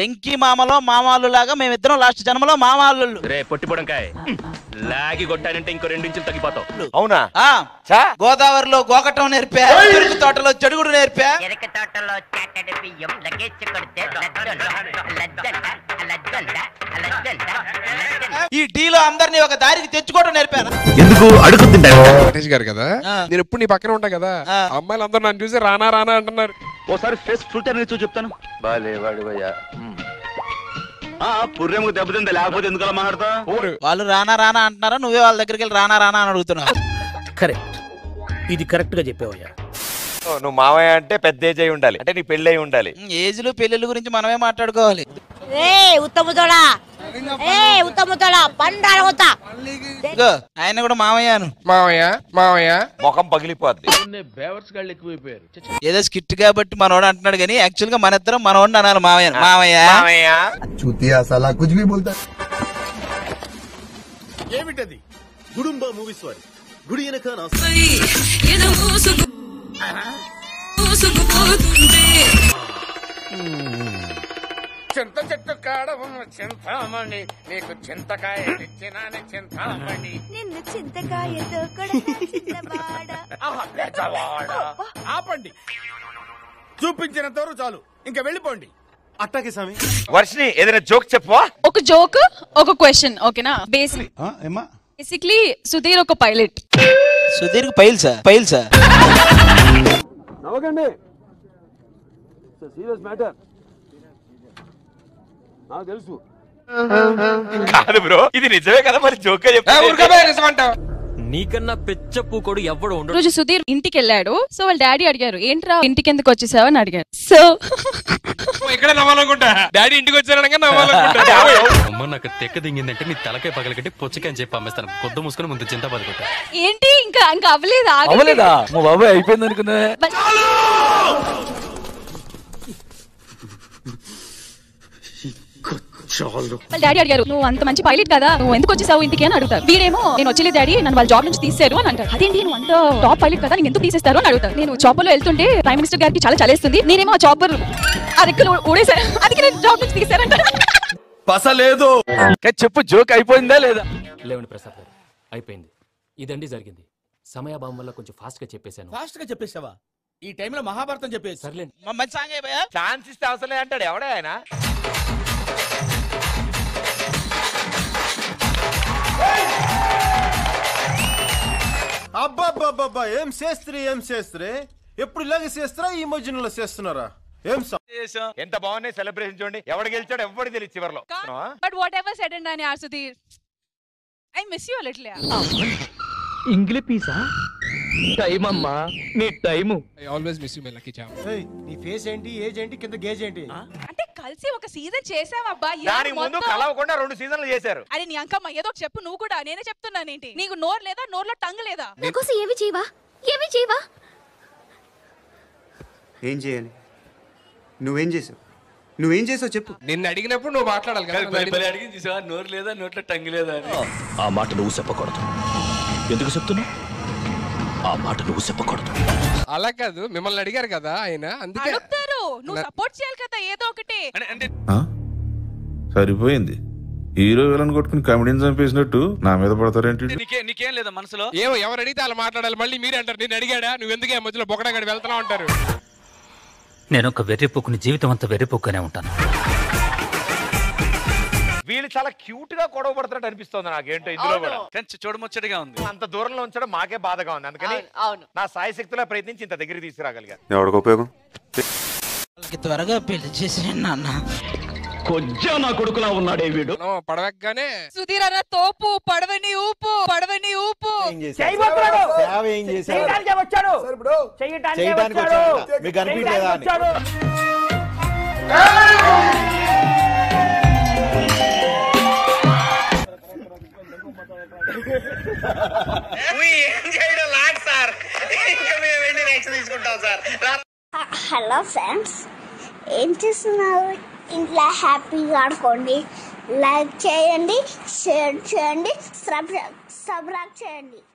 వెంకీ మామలో మామాలు లాగా మేమిద్దరం లాస్ట్ జన్మలో మామాలు రే పొట్టి పొడంకాయ లాగి కొట్టానంటే ఇంకో రెండు ఇంచులు తగ్గిపోతావు అవునా ఆ చా గోదావరిలో గోకటం నేర్పా చెరుకు తోటలో చెడుగుడు నేర్పా ఎరక తోటలో చాటడి బియ్యం లగేజ్ కొడితే లజ్జంట లజ్జంట లజ్జంట లజ్జంట లజ్జంట ఈ టీలో అందరినీ ఒక దారికి తెచ్చుకోవడం నేర్పాను ఎందుకు అడుగు తింటాను వెంకటేష్ గారు కదా ఆ. నేను ఎప్పుడు నీ పక్కన ఉంటా కదా ఆ. అమ్మాయిలు అందరూ నన్ను చూసి రానా రానా అంటున్నారు ఓసారి ఫేస్ ఫిల్టర్ నుంచి చెప్తాను బాలే వాడు భయ్యా ఆ పుర్రెముకు దెబ్బతింది లేకపోతే ఎందుకు అలా మాట్లాడతా ఊరు. వాళ్ళు రానా రానా అంటున్నారా నువ్వే వాళ్ళ దగ్గరికి వెళ్ళి రానా రానా అని అడుగుతున్నావు కరెక్ట్ ఇది కరెక్ట్ గా చెప్పావయ్యా ఓ, నువ్వు మావయ్య అంటే పెద్ద ఏజ్ అయి ఉండాలి అంటే నీ పెళ్ళి అయి ఉండాలి ఏజ్లు పెళ్ళిళ్ళ గురించి మనమే మాట్లాడుకోవాలి ఏ ఉత్తముతోడా ఏ ఉత్తముతోడా పండాల కొత్త ఇగో ఆయన కూడా మామయ్యాను మావయ్య మావయ్య ముఖం పగిలిపోద్ది ఏదో స్కిట్ కాబట్టి మనోడు అంటున్నాడు కానీ యాక్చువల్ గా మన ఇద్దరం మనోడిని అనాలి మామయ్య మామయ్య మావయ్య चूतिया साला कुछ भी बोलता है ఏమిటది గుడుంబ మూవీస్ వారి గుడి వెనక నా చింత చెట్టు కాడ ఉన్న చింతామణి నీకు చింతకాయ తెచ్చినాని చింతామణి నిన్ను చింతకాయతో కొడతాడ ఆహా, పెద్దవాడ. ఆపండి చూపించినంత వరకు చాలు ఇంకా వెళ్ళిపోండి అట్టాకి స్వామి వర్షిని ఏదైనా జోక్ చెప్పవా ఒక జోక్ ఒక క్వశ్చన్ ఓకేనా బేసిక్ బేసిక్లీ సుధీర్ ఒక పైలట్ సుధీర్ పైల్సా పైల్సా కాదు బ్రో ఇది నిజమే కదా మరి జోక్ నిజమంటావు నీకన్నా పెచ్చ పూకోడు ఎవడు ఉండడు రోజు సుధీర్ ఇంటికి వెళ్ళాడు సో వాళ్ళ డాడీ అడిగారు ఏంట్రా ఇంటికి ఎందుకు వచ్చేసావు అని అడిగారు సో ఇక్కడ నవ్వాలనుకుంటా డాడీ ఇంటికి వచ్చారనగా నవ్వాలనుకుంటా అమ్మ నాకు తెక్క దింగిందంటే నీ తలకాయ పగలగట్టి పుచ్చకాయ అని చెప్పి అమ్మేస్తాను కొద్ది మూసుకొని ముందు చింత పదకొట్టా ఏంటి ఇంకా ఇంకా అవ్వలేదు ఆగండి. అవలేదా మా బాబాయ్ అయిపోయింది అనుకున్నా బట్- వాళ్ళ డాడీ అడిగారు నువ్వు అంత మంచి పైలట్ కదా నువ్వు ఎందుకు వచ్చేసావు ఇంటికి అని అడుగుతారు వీడేమో నేను వచ్చేలేదు డాడీ నన్ను వాళ్ళ జాబ్ నుంచి తీసారు అని అంటారు అదేంటి నువ్వు అంత టాప్ పైలట్ కదా నేను ఎందుకు తీసేస్తారు అని అడుగుతారు నేను చాపర్ లో వెళ్తుంటే ప్రైమ్ మినిస్టర్ గారికి చాలా చలేస్తుంది నేనేమో ఆ చాపర్ ఆ రెక్కలు ఊడేశారు అందుకే నేను జాబ్ నుంచి తీసారంటారు పసలేదు చెప్పు జోక్ అయిపోయిందా లేదా లేవండి ప్రసాద్ గారు అయిపోయింది ఇదండి జరిగింది సమయాభావం వల్ల కొంచెం ఫాస్ట్ గా చెప్పేశాను ఫాస్ట్ గా చెప్పేసావా ఈ టైంలో మహాభారతం చెప్పేసి సర్లేండి మ- మంచి సాంగ్ అయిపోయా ఛాన్స్ ఇస్తే అవసరం లేదంటాడు ఎవడే ఆయన అబ్బాబ్బాబ్బా ఏం చేస్త్రీ ఏం చేస్త్రీ ఎప్పుడు ఇలాగే చేస్తారా ఈ మధ్యలో చేస్తున్నారా ఏం సా- ఎంత బాగున్నాయి సెలబ్రేషన్ చూడండి ఎవడు గెలిచాడు ఎవరికి తెలియదు చివరిలో but whatever said and అని R Sudheer I miss you little ఇంగ్లీ పీసా టైం అమ్మా నీ time I always miss you my lucky charm ఏయ్, నీ ఫేస్ ఏంటి ఏజ్ ఏంటి కింద గేజ్ ఏంటి అంటే కలిసి ఒక సీజన్ చేసావబ్బా దానికి ముందు కలవకుండా రెండు సీజన్లు చేశారు అరే నీ అంకమ్మ ఏదో ఒకటి చెప్పు నువ్వు కూడా నేనే చెప్తున్నానేంటి నీకు నోరు లేదా నోర్లో టంగ్ లేదా నాకోసం ఏమి చేయవా ఏమి చేయవా ఏం చేయాలి నువ్వేం చేసావు నువ్వేం చేసావు చెప్పు నిన్ను అడిగినప్పుడు నువ్వు మాట్లాడాలి కదా నన్ను అడిగినప్పుడు- అడిగి చూసావా నోరు లేదా నోట్లో టంగ్ లేదా ఆ మాట నువ్వు చెప్పకూడదు ఎందుకు చెప్తున్నావు ఆ మాట నువ్వు చెప్పకూడదు అలా కాదు మిమ్మల్ని అడిగారు కదా ఆయన అందుకే అడుగుతారు నువ్వు సపోర్ట్ చేయాలి కదా ఏదో ఒకటి సరిపోయింది హీరో విలన్ కొట్టుకుని కమెడీని చంపేసినట్టు నా మీద పడతారేంటి నీకే నీకేం లేదా మనసులో ఏమో ఎవరు అడిగితే అలా మాట్లాడాలి మళ్ళీ మీరే అంటారు నేను అడిగాడా నువ్వు ఎందుకే మధ్యలో బొకడగాడు వెళ్తున్నావు అంటారు నేను ఒక వెర్రిపోకుని జీవితం అంతా వెర్రిపోకునే ఉంటాను వీళ్ళు చాలా క్యూట్ గా గొడవ పడుతున్నట్టు అనిపిస్తుంది నాకేంటో ఇందులో కూడా చూడముచ్చటగా ఉంది అంత దూరంలో ఉంచడం మాకే బాధగా ఉంది అందుకని నా సాయి శక్తిలో ప్రయత్నించి ఇంత దగ్గరికి తీసుకురాగలిగా ఎవరికి ఉపయోగం వాళ్ళకి త్వరగా పెళ్లి చేసేయండి నాన్న కొజ్జా నా కొడుకులా ఉన్నాడే వీడు మనం పడవగానే సుధీర్ అన్న తోపు పడవని ఊపు పడవని ఊపు సేవ ఏం చేశారు చేయడానికి వచ్చాడు మీకు అనిపించలేదా అని హలో ఫ్రెండ్స్ ఏం చేస్తున్నారు ఇంట్లో హ్యాపీగా ఆడుకోండి లైక్ చేయండి షేర్ చేయండి సబ్స్క్రైబ్ సబ్స్క్రైబ్ చేయండి